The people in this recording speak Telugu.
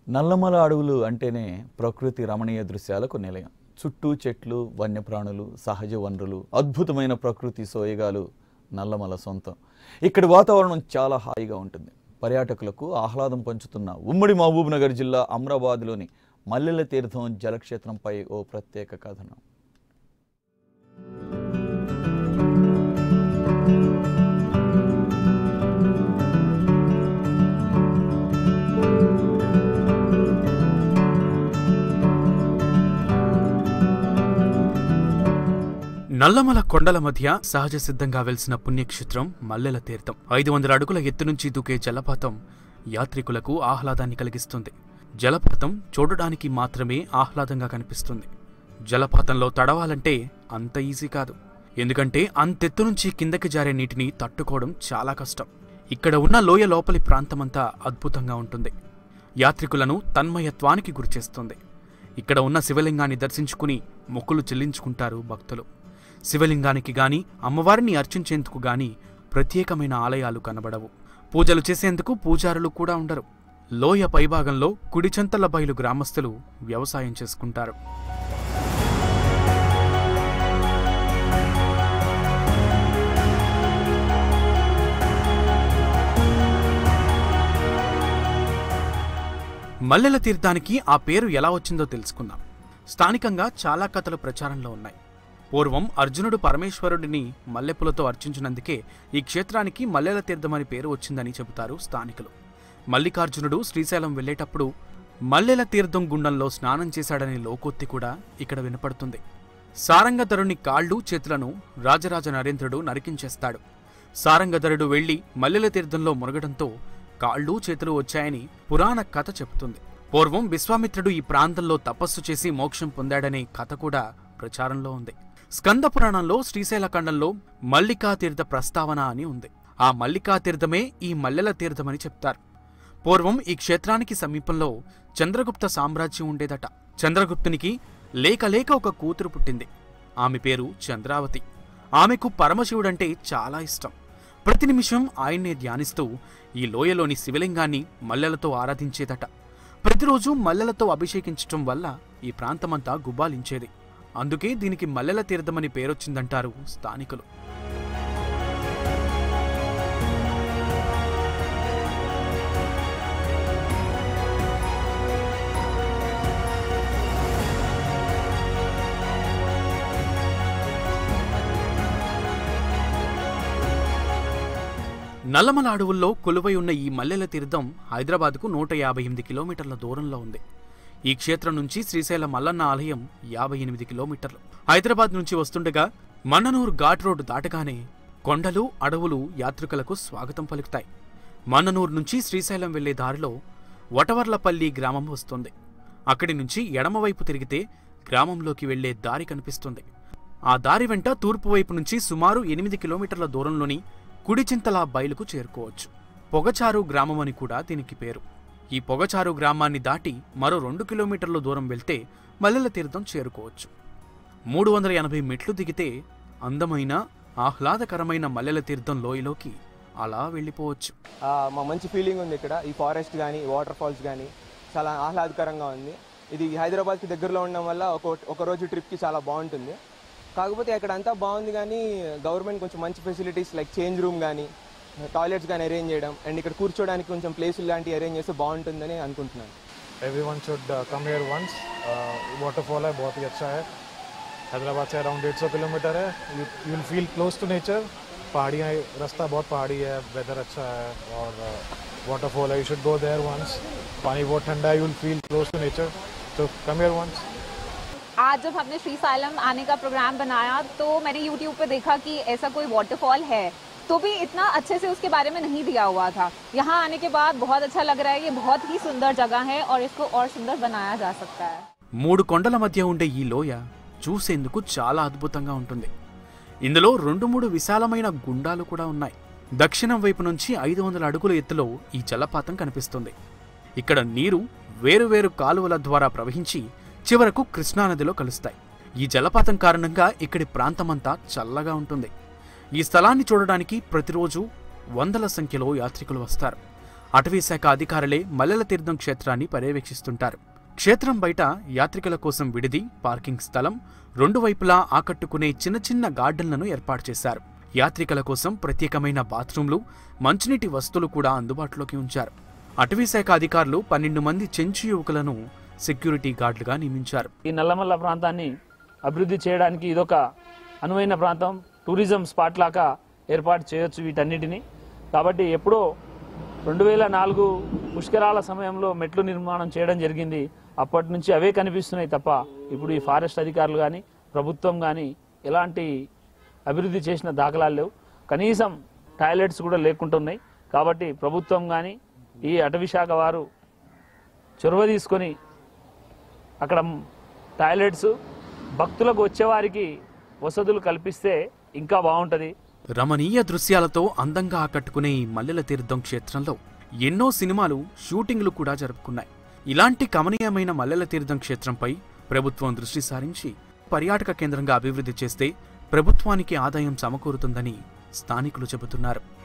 నల్లమల అడవులు అంటేనే ప్రకృతి రమణీయ దృశ్యాలకు నిలయం చుట్టూ చెట్లు వన్యప్రాణులు సహజ వనరులు అద్భుతమైన ప్రకృతి సోయగాలు నల్లమల సొంతం ఇక్కడి వాతావరణం చాలా హాయిగా ఉంటుంది పర్యాటకులకు ఆహ్లాదం పంచుతున్న ఉమ్మడి మహబూబ్ నగర్ జిల్లా అమ్రాబాద్లోని మల్లెల తీర్థం జలక్షేత్రంపై ఓ ప్రత్యేక కథనం నల్లమల కొండల మధ్య సహజ సిద్ధంగా వెలిసిన పుణ్యక్షేత్రం మల్లెల తీర్థం ఐదు వందల అడుగుల ఎత్తు నుంచి దూకే జలపాతం యాత్రికులకు ఆహ్లాదాన్ని కలిగిస్తుంది జలపాతం చూడడానికి మాత్రమే ఆహ్లాదంగా కనిపిస్తుంది జలపాతంలో తడవాలంటే అంత ఈజీ కాదు ఎందుకంటే అంతెత్తు నుంచి కిందకి జారే నీటిని తట్టుకోవడం చాలా కష్టం ఇక్కడ ఉన్న లోయ లోపలి ప్రాంతమంతా అద్భుతంగా ఉంటుంది యాత్రికులను తన్మయత్వానికి గురిచేస్తుంది ఇక్కడ ఉన్న శివలింగాన్ని దర్శించుకుని మొక్కులు చెల్లించుకుంటారు భక్తులు శివలింగానికి గాని అమ్మవారిని అర్చించేందుకు గాని ప్రత్యేకమైన ఆలయాలు కనబడవు పూజలు చేసేందుకు పూజారులు కూడా ఉండరు లోయ పైభాగంలో కుడిచంతల బయలు గ్రామస్తులు వ్యవసాయం చేసుకుంటారు మల్లెల తీర్థానికి ఆ పేరు ఎలా వచ్చిందో తెలుసుకుందాం స్థానికంగా చాలా కథలు ప్రచారంలో ఉన్నాయి పూర్వం అర్జునుడు పరమేశ్వరుడిని మల్లెపూలతో అర్చించినందుకే ఈ క్షేత్రానికి మల్లెల తీర్థం అని పేరు వచ్చిందని చెబుతారు స్థానికులు మల్లికార్జునుడు శ్రీశైలం వెళ్ళేటప్పుడు మల్లెల తీర్థం గుండంలో స్నానం చేశాడనే లోకోక్తి కూడా ఇక్కడ వినపడుతుంది సారంగధరుని కాళ్ళు చేతులను రాజరాజ నరేంద్రుడు నరికించేస్తాడు సారంగధరుడు వెళ్లి మల్లెల తీర్థంలో మునగడంతో కాళ్ళు చేతులు వచ్చాయని పురాణ కథ చెబుతుంది పూర్వం విశ్వామిత్రుడు ఈ ప్రాంతంలో తపస్సు చేసి మోక్షం పొందాడనే కథ కూడా ప్రచారంలో ఉంది స్కంద పురాణంలో శ్రీశైల ఖండంలో మల్లికా తీర్థ ప్రస్తావన అని ఉంది ఆ మల్లికా తీర్థమే ఈ మల్లెల తీర్థమని చెప్తారు పూర్వం ఈ క్షేత్రానికి సమీపంలో చంద్రగుప్త సామ్రాజ్యం ఉండేదట చంద్రగుప్తునికి లేక లేక ఒక కూతురు పుట్టింది ఆమె పేరు చంద్రావతి ఆమెకు పరమశివుడంటే చాలా ఇష్టం ప్రతి నిమిషం ఆయన్నే ధ్యానిస్తూ ఈ లోయలోని శివలింగాన్ని మల్లెలతో ఆరాధించేదట ప్రతిరోజు మల్లెలతో అభిషేకించటం వల్ల ఈ ప్రాంతమంతా గుబాలించేది అందుకే దీనికి మల్లెల తీర్థమని పేరొచ్చిందంటారు స్థానికులు నల్లమల అడవుల్లో కొలువై ఉన్న ఈ మల్లెల తీర్థం హైదరాబాద్కు నూట యాభై ఎనిమిది కిలోమీటర్ల దూరంలో ఉంది ఈ క్షేత్రం నుంచి శ్రీశైల మల్లన్న ఆలయం యాభై ఎనిమిది కిలోమీటర్లు హైదరాబాద్ నుంచి వస్తుండగా మన్ననూరు ఘాట్ రోడ్డు దాటగానే కొండలు అడవులు యాత్రికులకు స్వాగతం పలుకుతాయి మన్ననూరు నుంచి శ్రీశైలం వెళ్లే దారిలో వటవర్లపల్లి గ్రామం వస్తుంది అక్కడి నుంచి ఎడమవైపు తిరిగితే గ్రామంలోకి వెళ్లే దారి కనిపిస్తుంది ఆ దారి వెంట తూర్పు వైపు నుంచి సుమారు ఎనిమిది కిలోమీటర్ల దూరంలోని కుడిచింతల బయలుకు చేరుకోవచ్చు పొగచారు గ్రామం అని కూడా దీనికి పేరు ఈ పొగచారు గ్రామాన్ని దాటి మరో రెండు కిలోమీటర్ల దూరం వెళ్తే మల్లెల తీర్థం చేరుకోవచ్చు మూడు వందల ఎనభై మెట్లు దిగితే అందమైన ఆహ్లాదకరమైన మల్లెల తీర్థం లోయలోకి అలా వెళ్ళిపోవచ్చు ఆ, మా మంచి ఫీలింగ్ ఉంది ఇక్కడ ఈ ఫారెస్ట్ కానీ వాటర్ ఫాల్స్ కానీ చాలా ఆహ్లాదకరంగా ఉంది ఇది హైదరాబాద్కి దగ్గరలో ఉండడం వల్ల ఒక ఒక రోజు ట్రిప్కి చాలా బాగుంటుంది కాకపోతే ఇక్కడ అంతా బాగుంది కానీ గవర్నమెంట్ కొంచెం మంచి ఫెసిలిటీస్ లైక్ చేంజ్ రూమ్ కానీ టాయిలెట్స్ కానీ అరేంజ్ చేయడం అండ్ ఇక్కడ కూర్చోడానికి కొంచెం ప్లేసులు లాంటివి అరేంజ్ చేస్తే బాగుంటుందని అనుకుంటున్నాను everyone should come here once waterfall है बहुत ही अच्छा है हैदराबाद से अराउंड डेढ़ सौ किलोमीटर है you will feel close to nature पहाड़ियाँ रास्ता बहुत पहाड़ी है वेदर अच्छा है और वाटरफॉल है you should go there once पानी बहुत ठंडा है you will feel close to nature तो कम हियर वंस आज जब हमने श्री सालम आने का प्रोग्राम बनाया तो मैंने यूट्यूब पे देखा कि ऐसा कोई वाटरफॉल है तो भी इतना अच्छे से उसके बारे में नहीं दिया हुआ था यहाँ आने के बाद बहुत अच्छा लग रहा है ये बहुत ही सुंदर जगह है और इसको और सुंदर बनाया जा सकता है మూడు కొండల మధ్య ఉండే ఈ లోయ చూసేందుకు చాలా అద్భుతంగా ఉంటుంది ఇందులో రెండు మూడు విశాలమైన గుండాలు కూడా ఉన్నాయి దక్షిణం వైపు నుంచి ఐదు వందల అడుగుల ఎత్తులో ఈ జలపాతం కనిపిస్తుంది ఇక్కడ నీరు వేరువేరు కాలువల ద్వారా ప్రవహించి చివరకు కృష్ణానదిలో కలుస్తాయి ఈ జలపాతం కారణంగా ఇక్కడి ప్రాంతమంతా చల్లగా ఉంటుంది ఈ స్థలాన్ని చూడడానికి ప్రతిరోజు వందల సంఖ్యలో యాత్రికులు వస్తారు అటవీశాఖ అధికారులే మల్లెల తీర్థం క్షేత్రాన్ని పర్యవేక్షిస్తుంటారు క్షేత్రం బయట యాత్రికుల కోసం విడిది పార్కింగ్ స్థలం రెండు వైపులా ఆకట్టుకునే చిన్న చిన్న గార్డెన్లను ఏర్పాటు చేశారు యాత్రికుల కోసం ప్రత్యేకమైన బాత్రూంలు మంచినీటి వస్తువులు కూడా అందుబాటులోకి ఉంచారు అటవీశాఖ అధికారులు పన్నెండు మంది చెంచు యువకులను సెక్యూరిటీ గార్డులుగా నియమించారు ఈ నల్లమల్ల ప్రాంతాన్ని అభివృద్ధి చేయడానికి ఇదొక అనువైన ప్రాంతం టూరిజం స్పాట్ లాగా ఏర్పాటు చేయొచ్చు వీటన్నిటిని కాబట్టి ఎప్పుడో రెండు వేల నాలుగు పుష్కరాల సమయంలో మెట్లు నిర్మాణం చేయడం జరిగింది అప్పటి నుంచి అవే కనిపిస్తున్నాయి తప్ప ఇప్పుడు ఈ ఫారెస్ట్ అధికారులు కానీ ప్రభుత్వం కానీ ఎలాంటి అభివృద్ధి చేసిన దాఖలాలు లేవు కనీసం టాయిలెట్స్ కూడా లేకుంటున్నాయి కాబట్టి ప్రభుత్వం కానీ ఈ అటవీ శాఖ వారు చొరవ తీసుకొని అక్కడ టాయిలెట్స్ భక్తులకు వచ్చేవారికి వసతులు కల్పిస్తే ఇంకా బాగుంటుంది రమణీయ దృశ్యాలతో అందంగా ఆకట్టుకునే ఈ మల్లెల తీర్థం క్షేత్రంలో ఎన్నో సినిమాలు షూటింగ్లు కూడా జరుపుకున్నాయి ఇలాంటి కమనీయమైన మల్లెల తీర్థం క్షేత్రంపై ప్రభుత్వం దృష్టి సారించి పర్యాటక కేంద్రంగా అభివృద్ధి చేస్తే ప్రభుత్వానికి ఆదాయం సమకూరుతుందని స్థానికులు చెబుతున్నారు